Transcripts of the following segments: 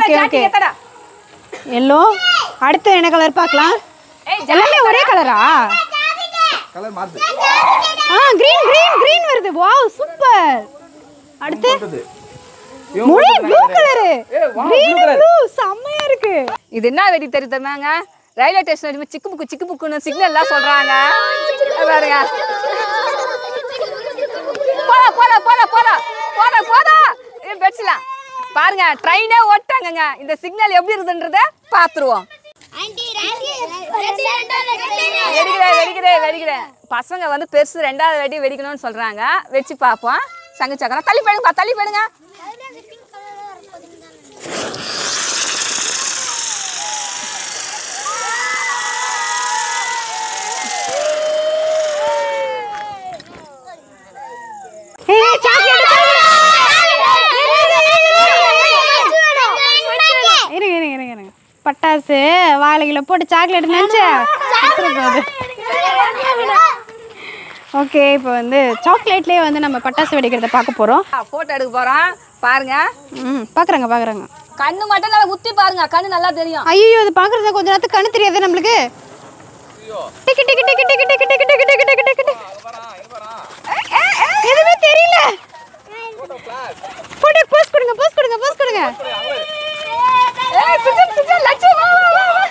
Okay Jackie okay எத்தடா yellow அடுத்து என்ன கலர் பார்க்கலாம் ஏய் எல்லாமே ஒரே கலரா கலர் மாத்து ஆ கிரீன் கிரீன் கிரீன் வருது வாவ் சூப்பர் அடுத்து போட்டது முடி ப்ளூ கலர் ஏய், wow, green blue colour. Blue செம்மையா இருக்கு இது என்ன வெடி தெரியும் தெரியுமாங்க ரயில்வே ஸ்டேஷன் வரைக்கும் சிக்கு புக்கு சிக்கு புக்குன்னு சிக்னல் எல்லாம் சொல்றாங்க பாருங்க போலாம் போலாம் போலாம் போலாம் போலாம் போதும் ஏ பெட்ஸ்லாம் பாருங்க ட்ரெயினே ஓட்டாங்கங்க இந்த சிக்னல் எப்படி இருக்குதுன்றத பாத்துருவோம் வெடிக்கிறேன் வெடிக்கிறேன் வெடிக்கிறேன் பசங்க வந்து பெருசு ரெண்டாவது வெடி வெடிக்கணும்னு சொல்றாங்க வச்சு பார்ப்போம் சங்கு சக்கரம் தள்ளி போயிடுங்க தள்ளி போயிடுங்க ஏய் சாக்லேட் இருங்க இருங்க இருங்க இருங்க பட்டாசு வாழைகளை போட்டு சாக்லேட் நினச்சா ஓகே இப்போ வந்து சாக்லேட்லேயே வந்து நம்ம பட்டாசு வெடிக்கிறத பார்க்க போகிறோம் போட்டோ எடுக்க போறோம் பாருங்க ம் பார்க்குறாங்க பார்க்குறாங்க கண்ணு மட்டும் நல்லா குத்தி பாருங்க கண்ணு நல்லா தெரியும் ஐயோ இது பார்க்குறது கொஞ்ச நேரத்துக்கு கண்ணு தெரியாது நம்மளுக்கு டிக்கு டிக்கு டிக்கு டிக்கு டிக்கு டிக்கு டிக்கு டிக்கு டிக்கு டிக்கு டிக்கு. எதுவுமே தெரியல போட்டு போஸ்ட் கொடுங்க போஸ்ட் கொடுங்க போஸ்ட் கொடுங்க ஏய், சுஜன், சுஜன், லட்சு, வா, வா, வா, வா.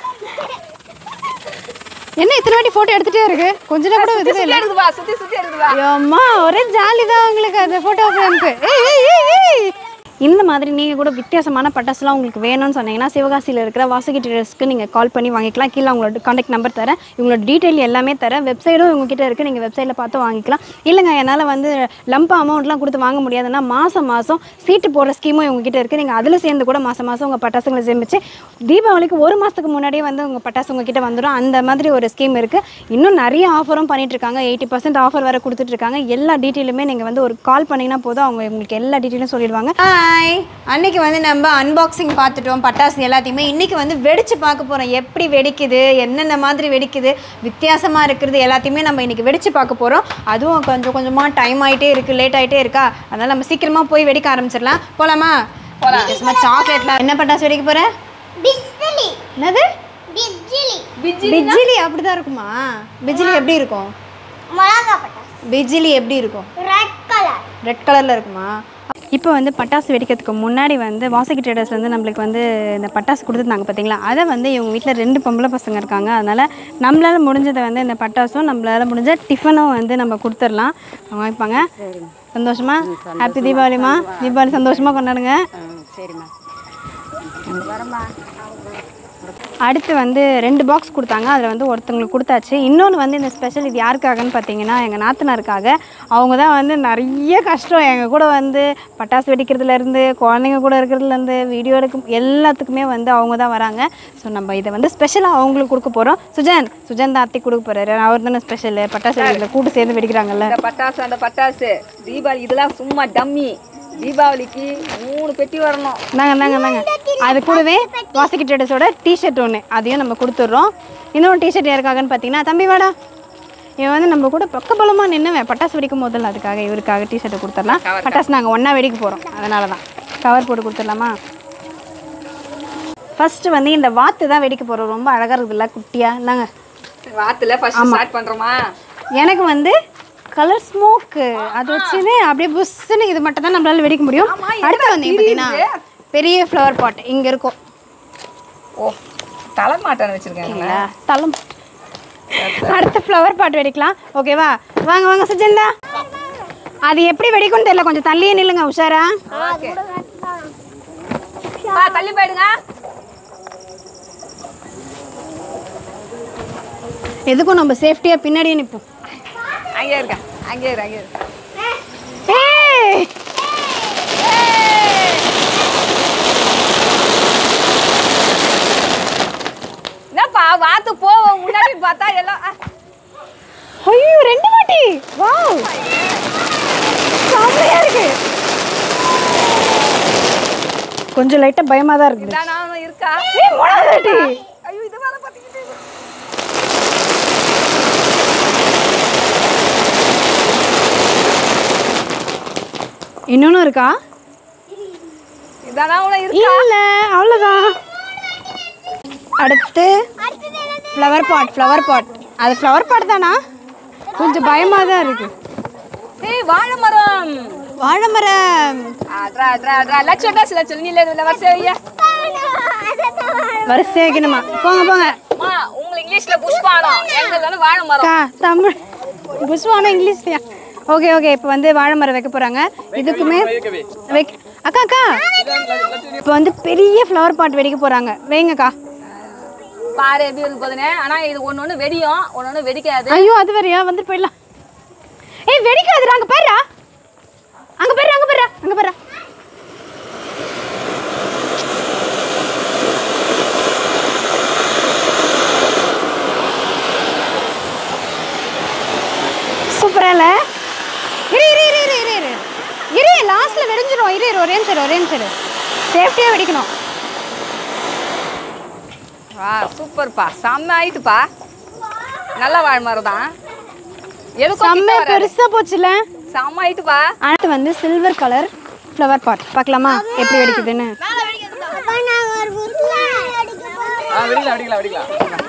என்ன இத்தனை வாட்டி போட்டோ எடுத்துட்டே இருக்கு கொஞ்ச நேரம் கூட சுத்தி விதவே சுத்தி இல்லை எடுக்குது வா, சுத்தி சுத்தி எடுக்குது வா. அம்மா ஒரே ஜாலி தான் உங்களுக்கு அந்த ஃபோட்டோ ஃப்ரேம்க்கு இந்த மாதிரி நீங்கள் கூட வித்தியாசமான பட்டாசுலாம் உங்களுக்கு வேணும்னு சொன்னீங்கன்னா சிவகாசியில் இருக்கிற வாசுகி ட்ரேடர்ஸ்க்கு நீங்கள் கால் பண்ணி வாங்கிக்கலாம் கீழே உங்களோட காண்டாக்ட் நம்பர் தரேன் இவங்களோட டீட்டெயில் எல்லாமே தரேன் வெப்சைட்டும் உங்ககிட்ட இருக்குது நீங்கள் வெப்சைட்டில் பார்த்து வாங்கிக்கலாம் இல்லைங்க என்னால் வந்து லம்ப் அமௌண்ட்லாம் கொடுத்து வாங்க முடியாதுன்னா மாதம் மாதம் சீட்டு போடுற ஸ்கீமும் உங்ககிட்ட இருக்குது நீங்கள் அதில் சேர்ந்து கூட மாதம் மாதம் உங்கள் பட்டாசுங்களை சேமிச்சு தீபாவளிக்கு ஒரு மாதத்துக்கு முன்னாடியே வந்து உங்கள் பட்டாசு உங்ககிட்ட வந்துடும் அந்த மாதிரி ஒரு ஸ்கீம் இருக்குது இன்னும் நிறைய ஆஃபரும் பண்ணிட்டு இருக்காங்க எயிட்டி பர்சன்ட் ஆஃபர் வேறு கொடுத்துட்ருக்காங்க எல்லா டீட்டெயிலுமே நீங்கள் வந்து ஒரு கால் பண்ணிங்கன்னா போதும் அவங்க உங்களுக்கு எல்லா டீட்டெயிலும் சொல்லிடுவாங்க ஹாய் அன்னைக்கு வந்து நம்ம அன்பாக்சிங் பார்த்துட்டோம் பட்டாசு எல்லாத்தையுமே இன்னைக்கு வந்து வெடிச்சு பார்க்க போகிறோம் எப்படி வெடிக்குது என்னென்ன மாதிரி வெடிக்குது வித்தியாசமாக இருக்கிறது எல்லாத்தையுமே நம்ம இன்னைக்கு வெடிச்சு பார்க்க போகிறோம் அதுவும் கொஞ்சம் கொஞ்சமாக டைம் ஆகிட்டே இருக்குது லேட் ஆகிட்டே இருக்கா அதனால் நம்ம சீக்கிரமாக போய் வெடிக்க ஆரம்பிச்சிடலாம் போகலாமா போகலாம் சும்மா சாக்லேட்லாம் என்ன பட்டாசு வெடிக்க போகிற என்னது பிஜிலி அப்படிதான் இருக்குமா பிஜிலி எப்படி இருக்கும் பிஜிலி எப்படி இருக்கும் ரெட் கலரில் இருக்குமா இப்போ வந்து பட்டாசு வெடிக்கிறதுக்கு முன்னாடி வந்து வாசகி ட்ரேடர்ஸ் வந்து நம்மளுக்கு வந்து இந்த பட்டாசு கொடுத்துருந்தாங்க பார்த்தீங்களா அதை வந்து இவங்க வீட்டில் ரெண்டு பொம்பளை பசங்க இருக்காங்க அதனால் நம்மளால் முடிஞ்சதை வந்து இந்த பட்டாசும் நம்மளால் முடிஞ்ச டிஃபனும் வந்து நம்ம கொடுத்துடலாம் அவங்க வாங்கிப்பாங்க சந்தோஷமா ஹாப்பி தீபாவளிமா தீபாவளி சந்தோஷமாக கொண்டாடுங்க சரிம்மா அடுத்து வந்து ரெண்டு பாக்ஸ் கொடுத்தாங்க அதில் வந்து ஒருத்தவங்களுக்கு கொடுத்தாச்சு இன்னொன்று வந்து இந்த ஸ்பெஷல் இது யாருக்காகன்னு பார்த்தீங்கன்னா எங்கள் நாத்தனாருக்காக அவங்க தான் வந்து நிறைய கஷ்டம் எங்கள் கூட வந்து பட்டாசு வெடிக்கிறதுலேருந்து குழந்தைங்க கூட இருக்கிறதுலேருந்து வீடியோ எடுக்கும் எல்லாத்துக்குமே வந்து அவங்க தான் வராங்க ஸோ நம்ம இதை வந்து ஸ்பெஷலாக அவங்களுக்கு கொடுக்க போகிறோம் சுஜன் சுஜன் தான் அத்தி கொடுக்க போகிறாரு அவர் தானே ஸ்பெஷல் பட்டாசு வெடிக்கிறதுல கூட்டு சேர்ந்து வெடிக்கிறாங்கல்ல இந்த பட்டாசு அந்த பட்டாசு தீபாவளி இதெல்லாம் சும்மா டம்மி தீபாவளிக்கு மூணு பெட்டி வரணும் நாங்க நாங்க நாங்க அது கூடவே வாசிக்கி ட்ரேடர்ஸோட டிஷர்ட் ஒன்று அதையும் நம்ம கொடுத்துட்றோம் இன்னொரு டிஷர்ட் யாருக்காகன்னு பார்த்தீங்கன்னா தம்பி வாடா இவன் வந்து நம்ம கூட பக்கபலமாக நின்னுவன் பட்டாசு வெடிக்கும் முதல்ல அதுக்காக இவருக்காக டிஷர்ட்டை கொடுத்துடலாம் பட்டாசு நாங்கள் ஒன்றா வெடிக்க போகிறோம் அதனால தான் கவர் போட்டு கொடுத்துடலாமா ஃபர்ஸ்ட் வந்து இந்த வாத்து தான் வெடிக்க போகிறோம் ரொம்ப அழகாக இருக்குதுல்ல குட்டியாக இந்தாங்க வாத்துல ஃபர்ஸ்ட் ஸ்டார்ட் பண்றோமா எனக்கு வந்து கலர் ஸ்மோக்கு அது வச்சுன்னு அப்படியே புஷ்ஷுன்னு இது மட்டும் தான் நம்மளால வெடிக்க முடியும் அடுத்து வந்து பார்த்தீங்கன்னா பெரிய ஃப்ளவர் பாட் இங்கே இருக்கும் ஓ தலை மாட்டான வச்சிருக்காங்க சரிங்களா? தளம் அடுத்த ஃப்ளவர் பாட் வெடிக்கலாம் ஓகேவா வாங்க வாங்க சுஜந்தா அது எப்படி வெடிக்கும்னு தெரியல கொஞ்சம் தள்ளியே நில்லுங்க உஷாரா ஓகே பா தள்ளி போயிடுங்க எதுக்கும் நம்ம சேஃப்டியாக பின்னாடியே நிற்போம் அங்கே இருக்க அங்கே இரு அங்கே இரு ஏய் என்னப்பா வாத்து போவோம் முன்னாடி பார்த்தா எல்லாம் ஆ, ஐயோ ரெண்டு வாட்டி வாவ் செம்மையா இருக்கு கொஞ்சம் லைட்டாக பயமாக தான் இருக்குது இதானா இருக்கா ஏய் மூணாவது வாட்டி ஐயோ இது வேலை பார்த்துக்கிட்டு இன்னொன்று இருக்கா இதானா உன இருக்கா இல்லை அவ்வளோதான் அடுத்து ஃப்ளவர் பாட் ஃப்ளவர் பாட் அது ஃப்ளவர் பாட் தானா கொஞ்சம் பயமாக தான் இருக்குது ஏய் வாழை மரம் வாழை மரம் அட்ரா அட்ரா அட்ரா லட்சம் டாஸ் லட்சம் நீ இல்லை வருஷம் ஐயா வரிசை வைக்கணுமா போங்க போங்க அம்மா உங்களுக்கு இங்கிலீஷ்ல புஷ்பானம் எங்களுக்கு வாழை மரம் அக்கா தமிழ் புஷ்வானா இங்கிலீஷ்லையா ஓகே ஓகே இப்போ வந்து வாழை மரம் வைக்க போகிறாங்க இதுக்குமே வைக்க அக்கா அக்கா இப்போ வந்து பெரிய ஃப்ளவர் பாட் வெடிக்க போகிறாங்க வைங்கக்கா பாரு எப்படி இருக்கு போதுனே ஆனா இது ஒண்ணு ஒண்ணு வெடியும் ஒண்ணு ஒண்ணு வெடிக்காது ஐயோ அது வேறையா வந்துட்டு போயிடலாம் ஏய் வெடிக்காதுடா அங்கே பாருடா அங்கே பாரு அங்கே பாரு அங்கே பாரு சூப்பரா இல்ல இரு இரு இரு இரு இரு இரு இரு லாஸ்ட்ல வெடிஞ்சிரும் இரு இரு ஒரே நிமிஷம் ஒரே நிமிஷம் சேஃப்டியாக வெடிக்கணும் வா சூப்பர்ப்பா செம்ம ஆயிட்டுப்பா நல்ல வாழை மரம் தான் எதுக்கும் செம்ம கிட்ட வராது. பெருசா போச்சுல செம்ம ஆயிட்டுப்பா அடுத்து வந்து சில்வர் கலர் ஃப்ளவர் பாட் பார்க்கலாமா எப்படி வெடிக்குதுன்னு ஆ வெடிக்கலாம் வெடிக்கலாம் வெடிக்கலாம்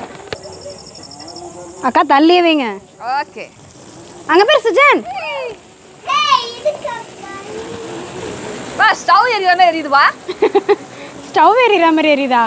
அக்கா தள்ளியே வைங்க ஓகே அங்க பேர் சுஜான் வா ஸ்டவ் எரியாம எரியுதுப்பா ஸ்டவ் எரியிற மாதிரி எரியுதா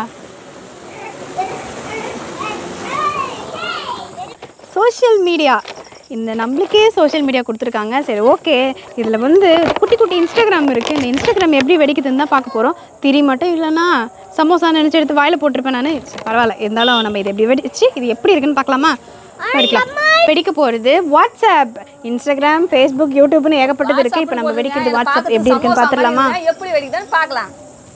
சோஷியல் மீடியா இந்த நம்மளுக்கே சோஷியல் மீடியா கொடுத்துருக்காங்க சரி ஓகே இதில் வந்து குட்டி குட்டி இன்ஸ்டாகிராம் இருக்குது இந்த இன்ஸ்டாகிராம் எப்படி வெடிக்குதுன்னு தான் பார்க்க போகிறோம் திரி மட்டும் இல்லைன்னா சமோசா நினச்சி எடுத்து வாயில் போட்டிருப்பேன் நான் பரவாயில்ல இருந்தாலும் நம்ம இது எப்படி வெடிச்சு இது எப்படி இருக்குன்னு பார்க்கலாமா வெடிக்கலாம் வெடிக்க போகிறது வாட்ஸ்அப் இன்ஸ்டாகிராம் ஃபேஸ்புக் யூடியூப்னு ஏகப்பட்டது இருக்குது இப்போ நம்ம வெடிக்கிறது வாட்ஸ்அப் எப்படி இருக்குன்னு பார்த்துடலாமா எப்படி வெடிக்குதுன்னு பார்க்கலாம்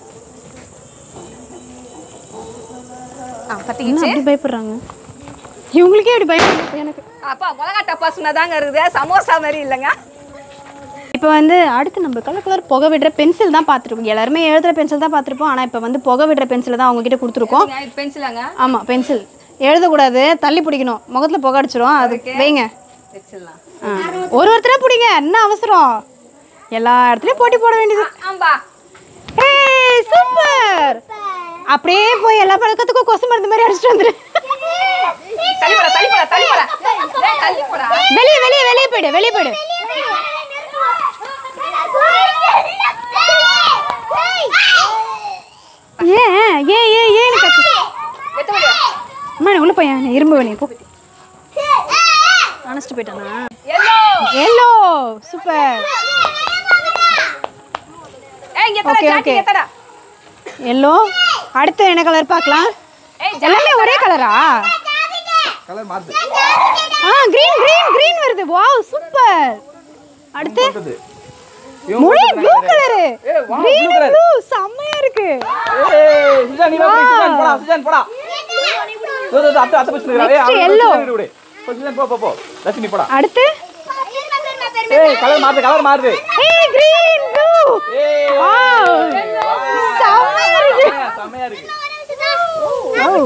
ஆ என்ன பத்திக்கிச்சு அப்படி பயப்படுறாங்க இவங்களுக்கே அப்படி பயப்படுறாங்க எனக்கு அப்பா மிளகா டப்பா சொன்னதாங்க இருக்குது சமோசா மாதிரி இல்லைங்க இப்போ வந்து அடுத்து நம்ம கலர் கலர் புகை விடுற பென்சில் தான் பார்த்துருக்கோம் எல்லாருமே எழுதுகிற பென்சில் தான் பார்த்துருப்போம் ஆனால் இப்போ வந்து புகை விடுற பென்சில் தான் அவங்கக்கிட்ட கொடுத்துருக்கோம் இது பென்சிலாங்க ஆமாம் பென்சில் எழுதக்கூடாது தள்ளி பிடிக்கணும் முகத்தில் புகை அடிச்சிரும் அது வைங்க வச்சிடலாம் ஆ. ஒரு ஒருத்தராக பிடிங்க என்ன அவசரம் எல்லா இடத்துலையும் போட்டி போட வேண்டியது ஆம்பா ஏய் சூப்பர் அப்படியே போய் எல்லா பழக்கத்துக்கும் கொசு மருந்து மாதிரி அடிச்சிட்டு வந்துரு தள்ளி போடா தள்ளி போடா தள்ளி போடா ஏய், தள்ளி போடா வெளியே வெளியே வெளியே போயிடு வெளியே போயிடு ஏன் ஏன் ஏன் ஏன் கத்து வெத்த விடு அம்மா நீ உள்ள போய் நீ இரும்பு நீ போ அணைச்சிட்டு போயிட்டானா எல்லோ எல்லோ சூப்பர் ஏய் இங்க தடா Okay, ஜாக்கி okay. தடா எல்லோ அடுத்து என்ன கலர் பார்க்கலாம் ஏய் எல்லாமே ஒரே கலரா கலர் மாறுது ஆ கிரீன் கிரீன் கிரீன் வருது வாவ் சூப்பர் அடுத்து அடுத்தது முழு ப்ளூ கலரு ஏய், wow, green blue colour. Blue செம்மையா இருக்கு ஏய் சுஜான் நீ வா சுஜான் போடா சுஜான் போடா தோ தோ அத்தை அத்தை பிடிச்சிட்டு ஏய் Next அவன் yellow. விடு விடு போ சுஜான் போ போ போ லட்சுமி போடா அடுத்து ஏய் கலர் மாறுது கலர் மாறுது ஏய் கிரீன் ப்ளூ ஏய் வாவ் செம்மையா இருக்கு செமையா இருக்கு வாவ்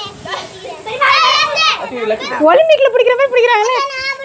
லட்சுமி லட்சுமி ஒலிம்பிக்ல பிடிக்கிற மாதிரி பிடிக்கிறாங்களே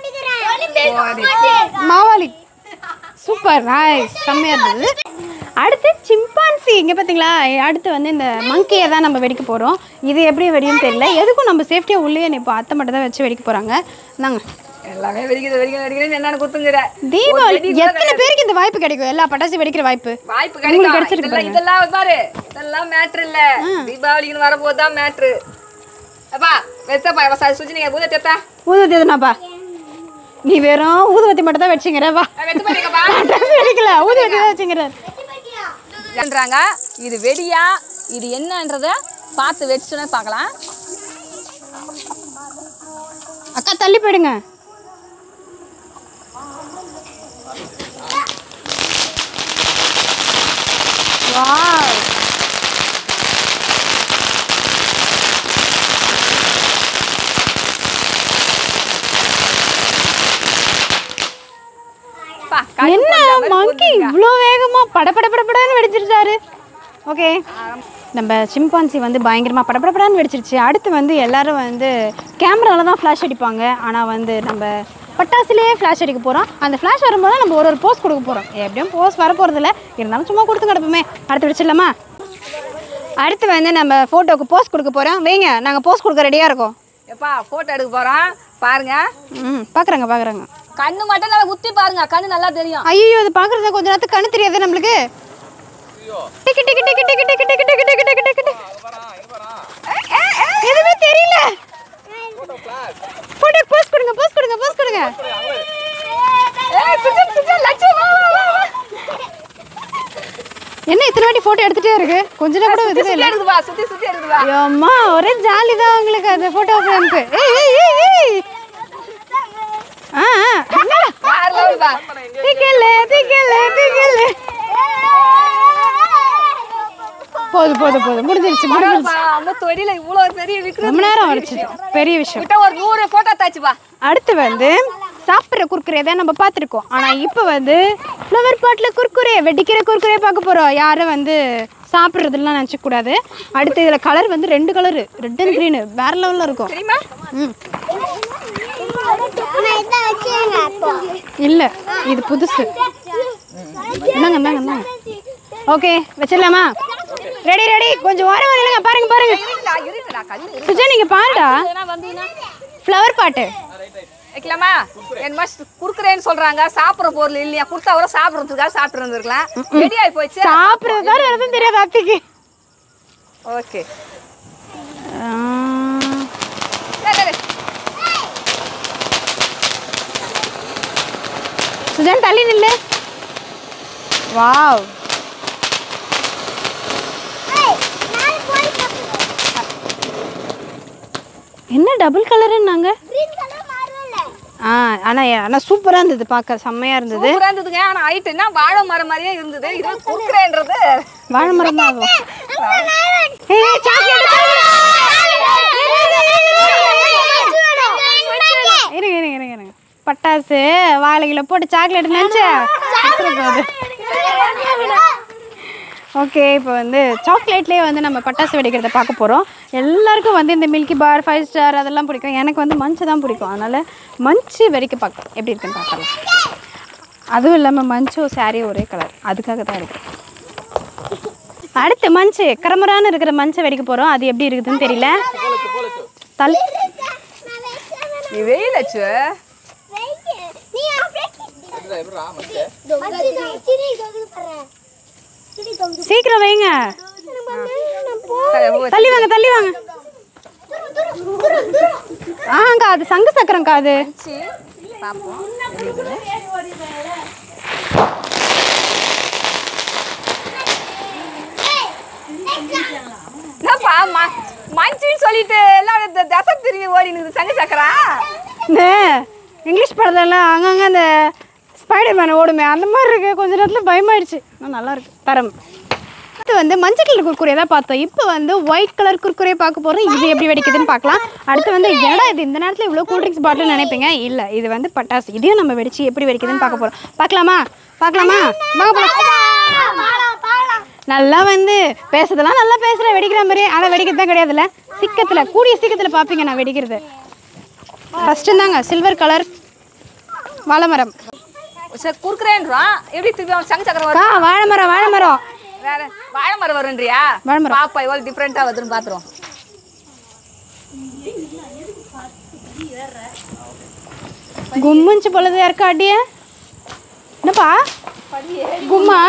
மாவாலி சூப்பர் நைஸ் செம்மையா இருந்தது அடுத்து சிம்பான்சி இங்கே பார்த்தீங்களா அடுத்து வந்து இந்த மங்கியை தான் நம்ம வெடிக்க போகிறோம் இது எப்படி வெடியும் தெரியல எதுக்கும் நம்ம சேஃப்டியாக உள்ளே இப்போ அத்தை மட்டும் தான் வச்சு வெடிக்க போகிறாங்க நாங்க எல்லாமே வெடிக்குது வெடிக்குது வெடிக்குது என்னன்னு குத்துங்கற தீபாவளி எத்தனை பேருக்கு இந்த வாய்ப்பு கிடைக்கும் எல்லா பட்டாசு வெடிக்கிற வாய்ப்பு வாய்ப்பு உங்களுக்கு கிடைக்கும் கிடைச்சிருக்கு இதெல்லாம் இதெல்லாம் பாரு இதெல்லாம் மேட்ரு இல்ல தீபாவளிக்குன்னு வரும்போது தான் மேட்ரு அப்பா வெத்தப்பா வசா சுஜி நீங்க பூத தெத்தா ஊதுவத்தி எதுனாப்பா நீ வெறும் ஊதுவத்தி மட்டும் தான் வச்சுங்கிற வா வெத்த பாருங்கப்பா பட்டாசு வெடிக்கல ஊதுவத்தி தான் வச்சுங்கிற என்றாங்க இது வெடியா இது என்னன்றத பார்த்து வச்சுன்னு பார்க்கலாம் அக்கா தள்ளி போயிடுங்க வாவ் பா, கடுப்பு என்ன வந்த மாதிரி மங்கி போகுதுங்க. இவ்வளோ வேகமா பட பட பட படன்னு வெடிச்சிருச்சாரு ஓகே நம்ம சிம்பான்சி வந்து பயங்கரமாக படபடப்படான்னு வெடிச்சிருச்சு அடுத்து வந்து எல்லாரும் வந்து கேமரால தான் ஃப்ளாஷ் அடிப்பாங்க ஆனால் வந்து நம்ம பட்டாசுலேயே ஃப்ளாஷ் அடிக்க போகிறோம் அந்த ஃப்ளாஷ் வரும்போது நம்ம ஒரு ஒரு போஸ் கொடுக்க போகிறோம் எப்படியும் போஸ் வர போகிறதில்ல இருந்தாலும் சும்மா கொடுத்து கிடப்போமே அடுத்து வச்சிடலாமா அடுத்து வந்து நம்ம ஃபோட்டோக்கு போஸ் கொடுக்க போகிறோம் வைங்க நாங்கள் போஸ் கொடுக்க ரெடியாக இருக்கோம் எப்பா போட்டோ எடுக்க போறோம் பாருங்க ம் பார்க்குறாங்க பார்க்குறாங்க கண்ணு மட்டும் நல்லா குத்தி பாருங்க கண்ணு நல்லா தெரியும் ஐயோ இது பார்க்குறது கொஞ்ச நேரத்துக்கு கண்ணு தெரியாது நம்மளுக்கு டிக்கு டிக்கு டிக்கு டிக்கு டிக்கு டிக்கு டிக்கு டிக்கு டிக்கு டிக்கு டிக்கு. எதுவுமே தெரியல போட்டோ போஸ் கொடுங்க போஸ் கொடுங்க போஸ் கொடுங்க ஏய் சுஜன் சுஜன் லட்சம் வா வா வா வா என்ன இத்தனை வாட்டி போட்டோ எடுத்துட்டே இருக்கு கொஞ்ச நேரம் கூட சுத்தி இதுவே சுத்தி இல்லை எடுக்குது வா சுத்தி சுத்தி எடுக்குது வா அம்மா ஒரே ஜாலி தான் உங்களுக்கு அந்த போட்டோ ஃப்ரேம்க்கு ஏய் ஏய் ஏய் ஏய் ஆ ஆ. வேற level வா திக்கல திக்கல திக்கல போதும் போதும் போதும் முடிஞ்சிருச்சு முடிஞ்சிருச்சு பா, அம்மா தொடியில இவ்வளவு பெரிய விக்ரம் ரொம்ப நேரம் அடிச்சிட்டோம் பெரிய விஷயம் கிட்ட ஒரு நூறு போட்டோ தாச்சு வா அடுத்து வந்து சாப்பிட்ற குர்குரே தான் நம்ம பார்த்துருக்கோம் ஆனால் இப்போ வந்து ஃப்ளவர் பாட்டில் குர்குரே வெடிக்கிற குர்குரே பார்க்க போகிறோம் யாரும் வந்து சாப்பிட்றதுலாம் நினச்சக்கூடாது அடுத்து இதில் கலர் வந்து ரெண்டு கலரு ரெட் அண்ட் க்ரீனு வேற லெவலில் இருக்கும் தெரியுமா ம் இல்லை இது புதுசு இந்தாங்க இந்தாங்க இந்தாங்க ஓகே வச்சிடலாமா ரெடி ரெடி கொஞ்சம் ஓரம் வரலைங்க பாருங்க பாருங்க இருக்குடா இருக்குடா கண்ணு இருக்கு. சுஜா நீங்கள் பாருடா எதனா வந்தீங்கன்னா ஃப்ளவர் பாட்டு வைக்கலாமா என் மஸ்ட் குடுக்குறேன்னு சொல்றாங்க சாப்பிடுற பொருள் இல்லையா கொடுத்தா கூட சாப்பிடுறதுக்காக சாப்பிட்டு இருந்திருக்கலாம் ரெடி ஆகி போச்சு சாப்பிட்றது தான் எதுவும் தெரியாது அத்திக்கு ஓகே ஆ. சுஜான் தள்ளி நில்லு வாவ் என்ன டபுள் கலருன்னாங்க ஆ ஆனால் ஆனால் சூப்பராக இருந்தது பார்க்க செம்மையாக இருந்தது சூப்பரா இருந்ததுங்க ஆனா ஹைட் என்ன வாழை மரம் மாதிரியே இருந்தது இது குடுக்குறேன்றது வாழை மரம் தான் அதுவும் ஏய், chocolate, இருங்க இருங்க இருங்க இருங்க பட்டாசு வாழைகளை போட்டு சாக்லேட் நினச்சா ஓகே இப்போ வந்து சாக்லேட்லேயே வந்து நம்ம பட்டாசு வெடிக்கிறத பார்க்க போகிறோம் எல்லாருக்கும் வந்து இந்த மில்கி பார் ஃபைவ் ஸ்டார் அதெல்லாம் பிடிக்கும் எனக்கு வந்து மஞ்சு தான் பிடிக்கும் அதனால் மஞ்சு வெடிக்க பார்க்கலாம் எப்படி இருக்குன்னு பார்க்கலாம் அதுவும் இல்லாமல் மஞ்சும் சாரி ஒரே கலர் அதுக்காக தான் இருக்கு அடுத்து மஞ்சு கரமரான்னு இருக்கிற மஞ்சை வெடிக்க போகிறோம் அது எப்படி இருக்குதுன்னு தெரியல தல் நீ வெயில் அச்சு சீக்கிரம் வைங்க தள்ளி வாங்க தள்ளி வாங்க ஆங்க அது சங்கு சக்கரம்க்கா அது பார்ப்போம் என்னப்பா ம- மஞ்சுன்னு சொல்லிட்டு எல்லாம் இந்த தசை திரும்பி ஓடி நிக்குது சங்க சக்கரா இந்த இங்கிலீஷ் படத்துலலாம் அங்கங்கே அந்த ஸ்பைடர் மேன் ஓடுமே அந்த மாதிரி இருக்கு கொஞ்ச நேரத்தில் பயமாயிடுச்சு ஆனால் நல்லா இருக்கு தரம் அடுத்து வந்து மஞ்சள் கலர் குர்குரே தான் பார்த்தோம் இப்போ வந்து ஒயிட் கலர் குர்குரே பார்க்க போகிறோம் இது எப்படி வெடிக்குதுன்னு பார்க்கலாம் அடுத்து வந்து ஏடா இது இந்த நேரத்தில் இவ்வளோ கூல்ட்ரிங்க்ஸ் பாட்டில் நினைப்பீங்க இல்லை இது வந்து பட்டாசு இதையும் நம்ம வெடிச்சு எப்படி வெடிக்குதுன்னு பார்க்க போகிறோம் பார்க்கலாமா பார்க்கலாமா வாங்க போகலாம் நல்லா வந்து பேசுறதெல்லாம் நல்லா பேசுகிறேன் வெடிக்கிற மாதிரி ஆனால் வெடிக்கிறது தான் கிடையாதுல்ல சிக்கத்தில் கூடிய சீக்கிரத்தில் பார்ப்பீங்க நான் வெடிக்கிறது ஃபஸ்ட்டு தாங்க சில்வர் கலர் வாழைமரம் சரி குறுக்குறேன்றான் எப்படி திருப்பி அவன் சங்க சக்கரம் அக்கா வரும் வாழைமரம் வாழைமரம் வேற வாழை மரம் வருன்றியா வாழை மரம். பாப்பா எவ்வளவு டிஃப்ரெண்டா வருதுன்னு பாத்துருவோம் கும்முஞ்சு பொழுது யாருக்கா அடிய என்னப்பா கும்மா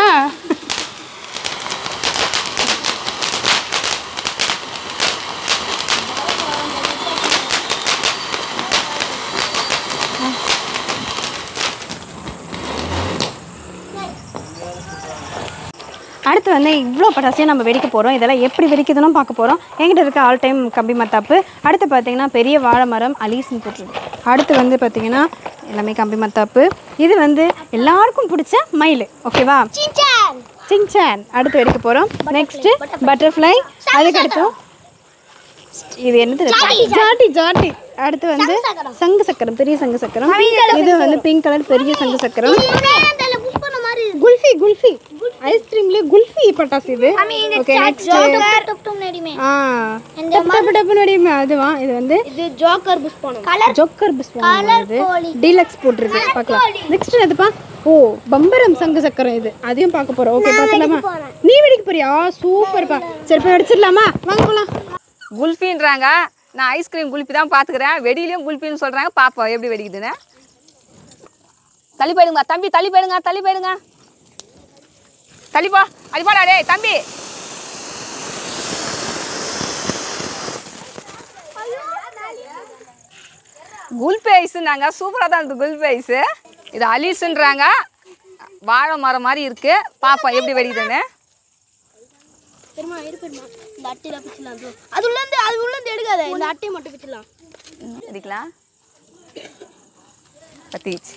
அடுத்து வந்து இவ்வளோ பட்டாசையும் நம்ம வெடிக்க போகிறோம் இதெல்லாம் எப்படி வெடிக்குதுன்னு பார்க்க போகிறோம் என்கிட்ட இருக்க ஆல் டைம் கம்பி மத்தாப்பு அடுத்து பார்த்தீங்கன்னா பெரிய வாழை மரம் அலீஸ்னு போட்டிருக்கு அடுத்து வந்து பார்த்தீங்கன்னா எல்லாமே கம்பி மத்தாப்பு இது வந்து எல்லாருக்கும் பிடிச்ச மயில் ஓகேவா சிங்சான் அடுத்து வெடிக்க போகிறோம் நெக்ஸ்ட்டு பட்டர்ஃப்ளை அதுக்கடுத்தும் இது என்னது ஜாட்டி ஜாட்டி அடுத்து வந்து சங்கு சக்கரம் பெரிய சங்கு சக்கரம் இது வந்து பிங்க் கலர் பெரிய சங்கு சக்கரம் குல்ஃபி குல்ஃபி ஐஸ்கிரீம்லயே குல்ஃபி பட்டாசு இது ஓகே நெக்ஸ்ட் ஆ டப்பு டப்புன்னு வெடியுமே அதுவா இது வந்து இது ஜோக்கர் புஷ்பனம் கலர் ஜோக்கர் பிஸ்வான் இது டீலக்ஸ் போட்டிருக்கு பார்க்கலாம் நெக்ஸ்ட் என்னதுப்பா ஓ பம்பரம் சங்கு சக்கரம் இது அதையும் பார்க்க போறோம் ஓகே பார்க்கலாமா நீ வெடிக்க போறியா சூப்பர்ப்பா சரி போய் வெடிச்சிடலாமா வாங்க போலாம் குல்ஃபின்றாங்க நான் ஐஸ்கிரீம் குல்ஃபி தான் பார்த்துக்கிறேன் வெடியிலையும் குல்ஃபின்னு சொல்கிறாங்க பாப்போம் எப்படி வெடிக்குதுன்னு தள்ளி போயிடுங்க தம்பி தள்ளி போயிடுங்க தள்ளி போயிடுங்க தள்ளிப்போ அடிப்பாடா டேய் தம்பி குல்பி ஐஸுன்னாங்க சூப்பராக தான் இருக்குது குல்பி ஐஸு இது அலீஸுன்றாங்க வாழை மரம் மாதிரி இருக்குது பாப்போம் எப்படி வெடிக்குதுன்னு பெருமா இரு பெருமா இந்த அட்டையில பிச்சிடலாம் bro. அது உள்ள இருந்து அது உள்ள இருந்து எடுக்காத இந்த அட்டையை மட்டும் பிச்சிடலாம் அடிக்கலாம் பத்திச்சு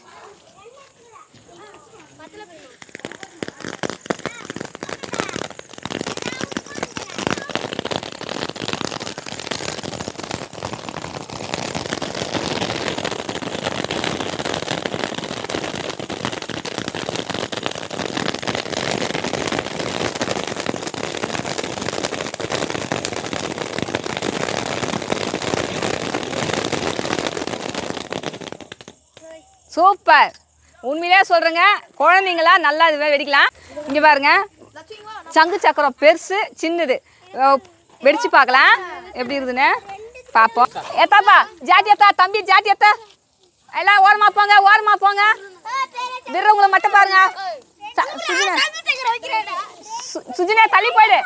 சூப்பர் உண்மையிலே சொல்கிறேங்க குழந்தைங்களா நல்லா இதுவே வெடிக்கலாம் இங்கே பாருங்க சங்கு சக்கரம் பெருசு சின்னது அஹ் வெடிச்சு பார்க்கலாம் எப்படி இருக்குதுன்னு பார்ப்போம் ஏத்தாப்பா ஜாட்டி ஏத்தா தம்பி ஜாட்டி ஏத்தா எல்லாம் ஓரமா போங்க ஓரமா போங்க விடுறவங்கள மட்டும் பாருங்க ச- சுஜினா சு- சுஜினா தள்ளி போயிடு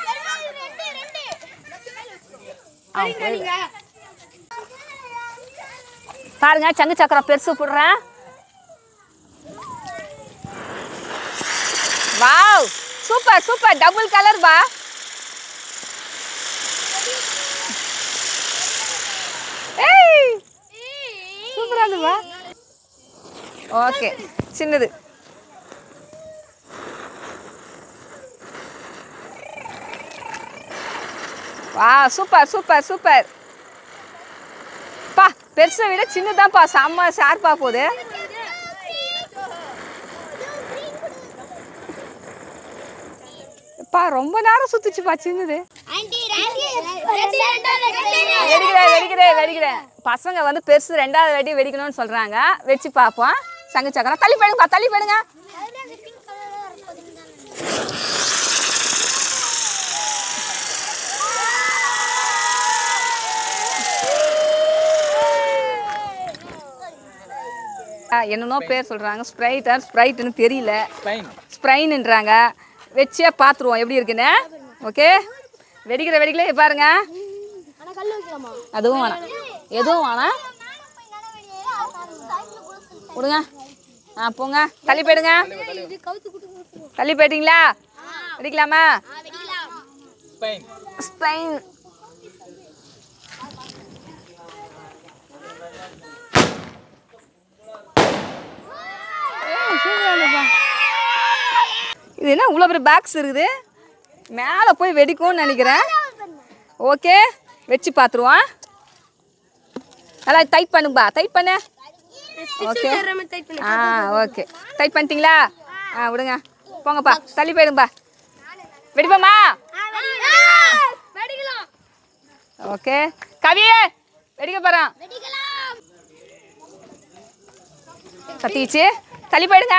ஆ, போயிடு. பாருங்க சங்கு சக்கரம் பெருசு போடுறேன் wow super super double colour பா ஏய் சூப்பரா இருக்குப்பா ஓகே சின்னது வா சூப்பர் சூப்பர் சூப்பர் பா பெருசை விட சின்னதான்ப்பா செம்ம ஷார்ப்பா போகுது பா ரொம்ப நேரம் சுத்துச்சுப்பா சின்னது வெடிக்கிறேன் வெடிக்கிறேன் வெடிக்கிறேன் பசங்க வந்து பெருசு ரெண்டாவது வெடி வெடிக்கணும்னு சொல்றாங்க வெடிச்சு பார்ப்போம் சங்கு சக்கரம் தள்ளி போயிடுங்க தள்ளி போயிடுங்க ஆ, என்னென்னோ பேர் சொல்றாங்க ஸ்ப்ரைட்டா ஸ்ப்ரைட்னு தெரியல ஸ்பைன் ஸ்ப்ரைன்ன்றாங்க வச்சே பார்த்துருவோம் எப்படி இருக்குன்னு ஓகே வெடிக்கிற வெடிக்கல பாருங்க அதுவும் வேணாம் எதுவும் வேணாம் விடுங்க ஆ போங்க தள்ளி போயிடுங்க தள்ளி போயிட்டீங்களா வெடிக்கலாமா ஸ்பைன் ஸ்பெயின் இது என்ன இவ்வளோ பெரிய பாக்ஸ் இருக்குது மேலே போய் வெடிக்கும்னு நினைக்கிறேன் ஓகே வச்சு பார்த்துருவோம் நல்லா டைட் பண்ணுப்பா டைட் பண்ணு ஓகே ஆ ஓகே டைட் பண்ணிட்டீங்களா ஆ விடுங்க போங்கப்பா தள்ளி போயிடுங்கப்பா வெடிப்போமா ஓகே கவியே வெடிக்க போகிறான் கத்திச்சு தள்ளி போயிடுங்க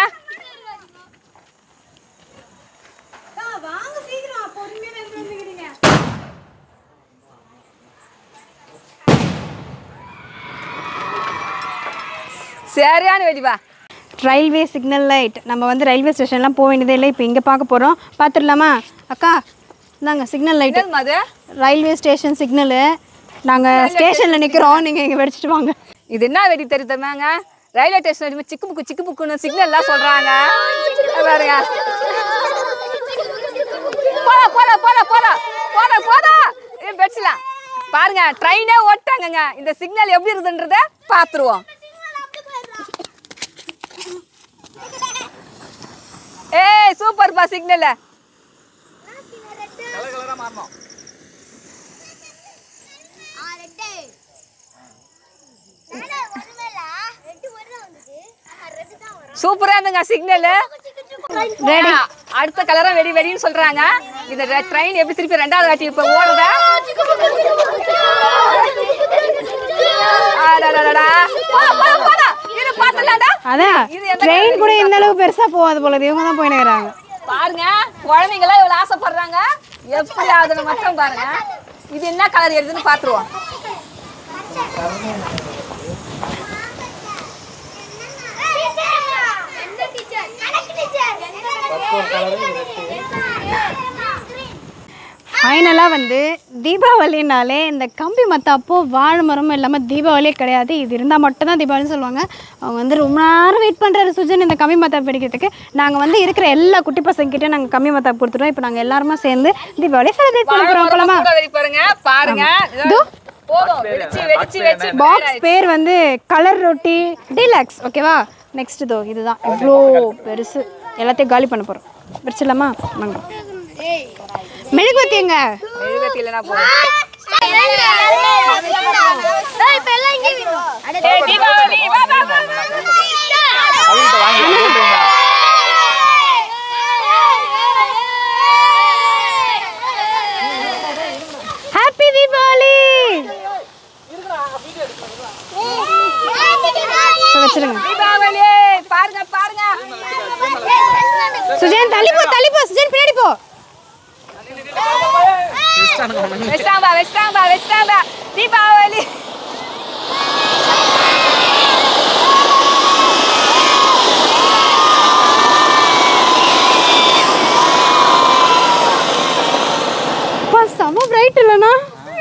சரியான வெடிப்பா ரயில்வே சிக்னல் லைட் நம்ம வந்து ரயில்வே ஸ்டேஷன்லாம் போக வேண்டியதே இல்லை இப்போ இங்கே பார்க்க போகிறோம் பார்த்துடலாமா அக்கா இந்தாங்க சிக்னல் லைட்டு என்னது அது ரயில்வே ஸ்டேஷன் சிக்னலு நாங்கள் ஸ்டேஷனில் நிற்கிறோம் நீங்கள் இங்கே வெடிச்சிட்டு வாங்க இது என்ன வெடி தெரியும் தெரியுமாங்க ரயில்வே ஸ்டேஷன் வெடி சிக்கு புக்கு சிக்கு புக்குன்னு சிக்னல்லாம் சொல்றாங்க பாருங்க போல போல போல போல போல போதா இது வெடிச்சலாம் பாருங்க ட்ரெயினே ஓட்டாங்கங்க இந்த சிக்னல் எப்படி இருக்குதுன்றத பார்த்துருவோம் ஏய் சூப்பர்ப்பா சிக்னல் கலர் கலராக மாறணும் சூப்பரா இருந்துங்க சிக்னல் ரெடி அடுத்த கலரா வெடி வெடின்னு சொல்றாங்க இந்த ட்ரெயின் எப்படி திருப்பி ரெண்டாவது வாட்டி இப்ப ஓடுதா இது எந்த ட்ரெயின் கூட இந்த அளவு பெருசா போகாது போல இவங்க தான் போயின்னு இருக்கிறாங்க பாருங்க குழந்தைங்களாம் இவ்வளவு ஆசைப்படுறாங்க எப்படி ஆகுதுன்னு மட்டும் பாருங்க இது என்ன கலர் எடுதுன்னு பாத்துருவோம் ஃபைனலாக வந்து தீபாவளினாலே இந்த கம்பி மத்தாப்போ வாழை மரமும் இல்லாமல் தீபாவளியே கிடையாது இது இருந்தால் மட்டும்தான் தீபாவளின்னு சொல்லுவாங்க அவங்க வந்து ரொம்ப நேரம் வெயிட் பண்ணுறாரு சுஜன் இந்த கம்பி மத்தாப்பு வெடிக்கிறதுக்கு நாங்கள் வந்து இருக்கிற எல்லா குட்டி பசங்ககிட்டயும் நாங்கள் கம்பி மத்தாப்பு கொடுத்துருவோம் இப்போ நாங்கள் எல்லாருமா சேர்ந்து தீபாவளி செலிப்ரேட் பண்ண போகிறோம் போலாமா வெடி பாருங்க பாருங்க போதும் வெடிச்சு வெடிச்சு வெடிச்சு பாக்ஸ் பேர் வந்து கலர் ரொட்டி டீலக்ஸ் ஓகேவா நெக்ஸ்ட் தோ இதுதான் இவ்வளோ பெருசு எல்லாத்தையும் காலி பண்ண போகிறோம் பிரிச்சிடலாமா வாங்க மெழுகுவத்தி எங்க மெழுகுவத்தி இல்லைன்னா போதும் இப்ப ஏய், தீபாவளி வா, வா, வா. அவங்ககிட்ட வாங்கி அவங்ககிட்ட வாங்கி. ஹாப்பி தீபாவளி இப்ப வச்சிருங்க தீபாவளி பாருங்க பாருங்க சுஜன் தள்ளி போ தள்ளி போ சுஜன் பின்னாடி போ வெஸ்டாம்பா வெஸ்டாம்பா வெஸ்டாம்பா தீபாவளி அப்பா செம பிரைட் இல்லைண்ணா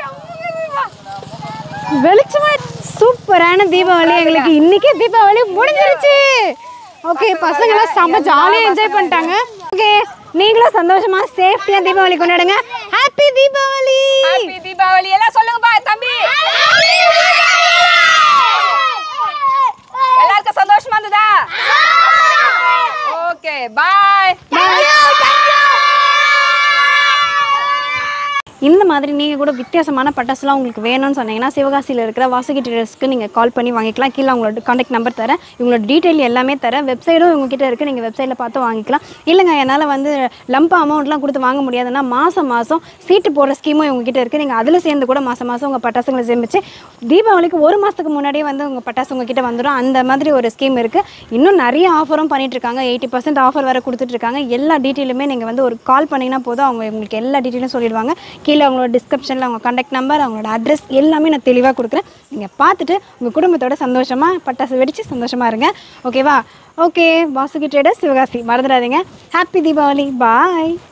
வெளிச்சமா சூப்பரான தீபாவளி எங்களுக்கு இன்னைக்கே தீபாவளி முடிஞ்சிருச்சு ஓகே பசங்களாம் செம்ம ஜாலியாக என்ஜாய் பண்ணிட்டாங்க ஓகே நீங்களும் சந்தோஷமா சேஃப்டியா தீபாவளி கொண்டாடுங்க ஹாப்பி தீபாவளி ஹாப்பி தீபாவளி எல்லாம் சொல்லுங்கப்பா தம்பி எல்லாருக்கும் சந்தோஷமா இருந்ததா ஓகே பாய் இந்த மாதிரி நீங்கள் கூட வித்தியாசமான பட்டாசுலாம் உங்களுக்கு வேணும்னு சொன்னீங்கன்னா சிவகாசியில் இருக்கிற வாசுகி ட்ரேடர்ஸ்க்கு நீங்கள் கால் பண்ணி வாங்கிக்கலாம் கீழே உங்களோட காண்டாக்ட் நம்பர் தரேன் இவங்களோட டீட்டெயில் எல்லாமே தரேன் வெப்சைடும் உங்ககிட்ட இருக்குது நீங்கள் வெப்சைட்டில் பார்த்து வாங்கிக்கலாம் இல்லைங்க என்னால் வந்து லம்ப் அமௌண்ட்லாம் கொடுத்து வாங்க முடியாதுன்னா மாதம் மாதம் சீட்டு போடுற ஸ்கீமும் உங்ககிட்ட இருக்குது நீங்கள் அதில் சேர்ந்து கூட மாதம் மாதம் உங்கள் பட்டாசுங்களை சேமிச்சு தீபாவளிக்கு ஒரு மாதத்துக்கு முன்னாடியே வந்து உங்கள் பட்டாசு உங்ககிட்ட வந்துடும் அந்த மாதிரி ஒரு ஸ்கீம் இருக்குது இன்னும் நிறைய ஆஃபரும் பண்ணிட்டு இருக்காங்க எயிட்டி பர்சன்ட் ஆஃபர் வேறு கொடுத்துட்ருக்காங்க எல்லா டீட்டெயிலுமே நீங்கள் வந்து ஒரு கால் பண்ணிங்கன்னா போதும் அவங்க உங்களுக்கு எல்லா டீட்டெயிலும் சொல்லிடுவாங்க கீழே அவங்களோட டிஸ்கிரிப்ஷனில் அவங்க காண்டாக்ட் நம்பர் அவங்களோட அட்ரஸ் எல்லாமே நான் தெளிவாக கொடுக்குறேன் நீங்கள் பார்த்துட்டு உங்கள் குடும்பத்தோட சந்தோஷமாக பட்டாசு வெடித்து சந்தோஷமாக இருங்க ஓகேவா ஓகே வாசுகி ட்ரேடர்ஸ் சிவகாசி மறந்துடாதீங்க ஹாப்பி தீபாவளி பாய்